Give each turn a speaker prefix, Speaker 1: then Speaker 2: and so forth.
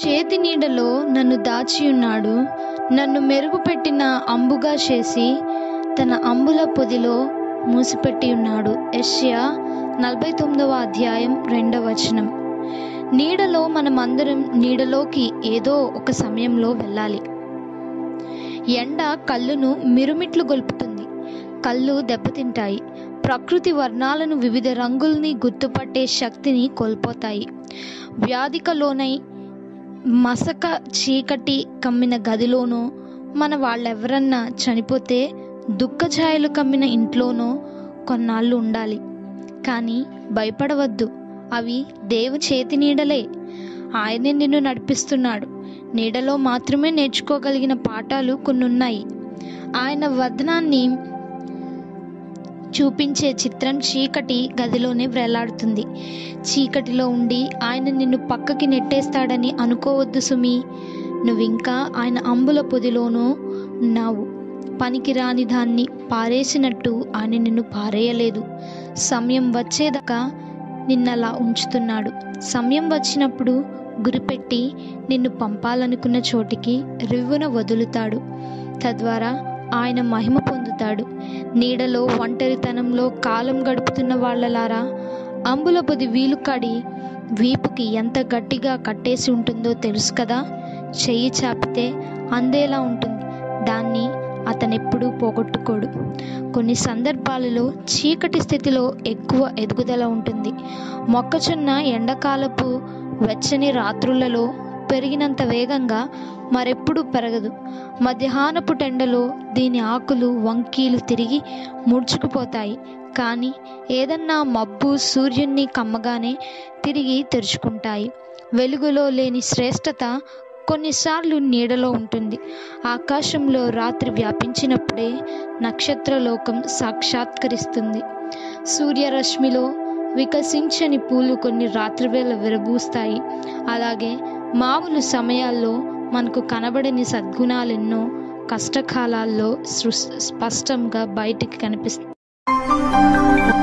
Speaker 1: చేతి నీడలో నన్ను దాచియున్నాడు నన్ను మెరుగుపెట్టిన అంబుగా చేసి తన అంబుల పొదిలో మూసిపెట్టి ఉన్నాడు యెషయా నలభై తొమ్మిదవ అధ్యాయం రెండవ వచనం నీడలో మనమందరం నీడలోకి ఏదో ఒక సమయంలో వెళ్ళాలి ఎండ కళ్ళును మిరుమిట్లు గొలుపుతుంది కళ్ళు దెబ్బతింటాయి ప్రకృతి వర్ణాలను వివిధ రంగుల్ని గుర్తుపట్టే శక్తిని కోల్పోతాయి వ్యాధికలోనై మసక చీకటి కమ్మిన గదిలోనో మన వాళ్ళెవరన్నా చనిపోతే దుఃఖఛాయలు కమ్మిన ఇంట్లోనో కొన్నాళ్ళు ఉండాలి కానీ భయపడవద్దు అవి దేవు చేతి నీడలే ఆయనే నిన్ను నడిపిస్తున్నాడు నీడలో మాత్రమే నేర్చుకోగలిగిన పాఠాలు కొన్ని ఉన్నాయి ఆయన వదనాన్ని చూపించే చిత్రం చీకటి గదిలోనే వేలాడుతుంది చీకటిలో ఉండి ఆయన నిన్ను పక్కకి నెట్టేస్తాడని అనుకోవద్దు సుమి నువ్వింకా ఆయన అంబుల పొదిలోనూ ఉన్నావు పనికిరాని దాన్ని పారేసినట్టు ఆయన నిన్ను పారేయలేదు సమయం వచ్చేదాకా నిన్నలా ఉంచుతున్నాడు సమయం వచ్చినప్పుడు గురిపెట్టి నిన్ను పంపాలనుకున్న చోటికి రివ్వున వదులుతాడు తద్వారా ఆయన మహిమ పొందుతాడు నీడలో ఒంటరితనంలో కాలం గడుపుతున్న వాళ్ళలారా అంబుల పొది వీలు కడి వీపుకి ఎంత గట్టిగా కట్టేసి ఉంటుందో తెలుసు కదా చెయ్యి చాపితే అందేలా ఉంటుంది దాన్ని అతనెప్పుడూ పోగొట్టుకోడు కొన్ని సందర్భాలలో చీకటి స్థితిలో ఎక్కువ ఎదుగుదల ఉంటుంది మొక్కజొన్న ఎండాకాలపు వెచ్చని రాత్రులలో పెరిగినంత వేగంగా మరెప్పుడూ పెరగదు మధ్యాహ్నపు టెండలో దీని ఆకులు వంకీలు తిరిగి ముడుచుకుపోతాయి కానీ ఏదన్నా మబ్బు సూర్యున్ని కమ్మగానే తిరిగి తెరుచుకుంటాయి వెలుగులో లేని శ్రేష్టత కొన్నిసార్లు నీడలో ఉంటుంది ఆకాశంలో రాత్రి వ్యాపించినప్పుడే నక్షత్రలోకం సాక్షాత్కరిస్తుంది సూర్యరశ్మిలో వికసించని పూలు కొన్ని రాత్రివేళ విరబూస్తాయి అలాగే మామూలు సమయాల్లో మనకు కనబడని సద్గుణాలెన్నో కష్టకాలాల్లో స్పష్టంగా బయటికి కనిపిస్తాయి